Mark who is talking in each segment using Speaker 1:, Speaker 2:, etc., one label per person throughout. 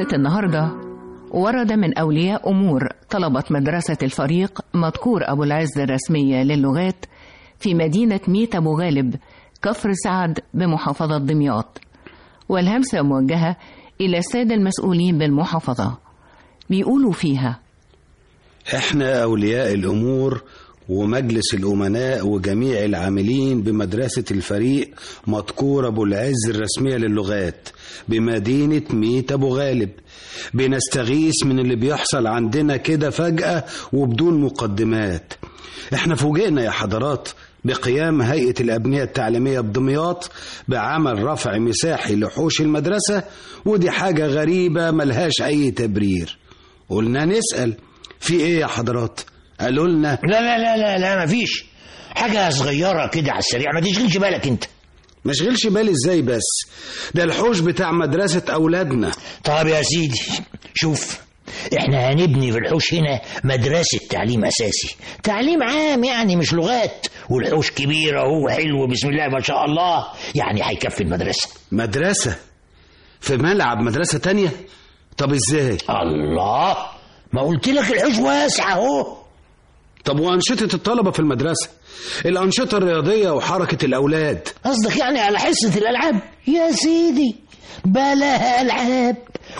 Speaker 1: حلقة النهاردة ورد من أولياء أمور طلبة مدرسة الفريق مذكور أبو العز الرسمية للغات في مدينة ميت أبو غالب كفر سعد بمحافظة دمياط والهمسة موجهة إلى السادة المسؤولين بالمحافظة بيقولوا فيها
Speaker 2: احنا اولياء الامور ومجلس الامناء وجميع العاملين بمدرسه الفريق مذكور ابو العز الرسميه للغات بمدينه ميت ابو غالب بنستغيث من اللي بيحصل عندنا كده فجاه وبدون مقدمات احنا فوجئنا يا حضرات بقيام هيئة الأبنية التعليمية بدمياط بعمل رفع مساحي لحوش المدرسة ودي حاجة غريبة ملهاش أي تبرير قلنا نسأل في إيه يا حضرات قالوا لنا
Speaker 3: لا لا لا لا لا مفيش حاجة صغيرة كده على السريع ما تشغلش بالك انت
Speaker 2: مشغلش بالي ازاي بس ده الحوش بتاع مدرسة أولادنا
Speaker 3: طب يا سيدي شوف احنا هنبني في الحوش هنا مدرسة تعليم أساسي تعليم عام يعني مش لغات والحوش كبير اهو حلو بسم الله ما شاء الله يعني هيكفي المدرسة
Speaker 2: مدرسة في ملعب مدرسة تانية طب ازاي
Speaker 3: الله ما قلت لك الحوش واسع اهو
Speaker 2: طب وأنشطة الطلبة في المدرسة الأنشطة الرياضية وحركة الأولاد
Speaker 3: قصدك يعني على حصة الألعاب يا سيدي بلاها ألعاب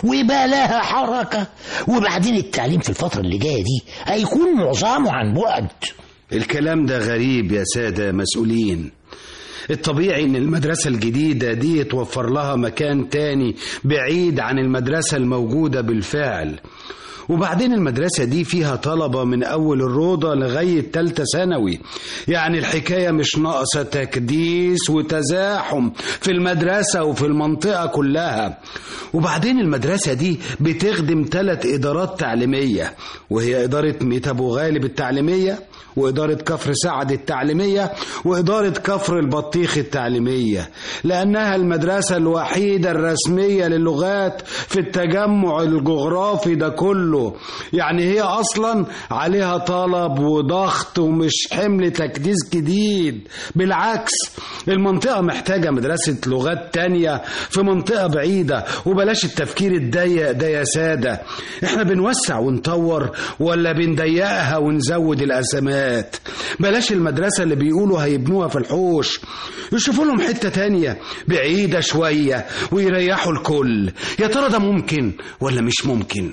Speaker 3: وبلاها حركة وبعدين التعليم في الفترة اللي جاية دي هيكون معظمه عن بعد
Speaker 2: الكلام ده غريب يا سادة مسؤولين الطبيعي ان المدرسة الجديدة دي توفر لها مكان تاني بعيد عن المدرسة الموجودة بالفعل وبعدين المدرسة دي فيها طلبة من أول الروضة لغاية تالتة ثانوي يعني الحكاية مش ناقصة تكديس وتزاحم في المدرسة وفي المنطقة كلها وبعدين المدرسة دي بتخدم ثلاث إدارات تعليمية وهي إدارة ميت أبو غالب التعليمية وإدارة كفر سعد التعليمية وإدارة كفر البطيخ التعليمية لأنها المدرسة الوحيدة الرسمية للغات في التجمع الجغرافي ده كله يعني هي أصلا عليها طلب وضغط ومش حمل تكديس جديد بالعكس المنطقة محتاجة مدرسة لغات تانية في منطقة بعيدة وبلاش التفكير الضيق ده يا سادة احنا بنوسع ونطور ولا بنضيقها ونزود الأزمات بلاش المدرسة اللي بيقولوا هيبنوها في الحوش يشوفوا لهم حتة تانية بعيدة شوية ويريحوا الكل يا ترى ده ممكن ولا مش ممكن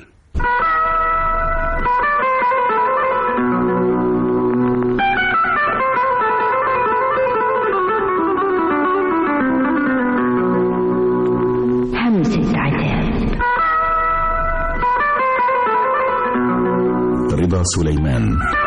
Speaker 4: همسة عتاب
Speaker 5: رضا سليمان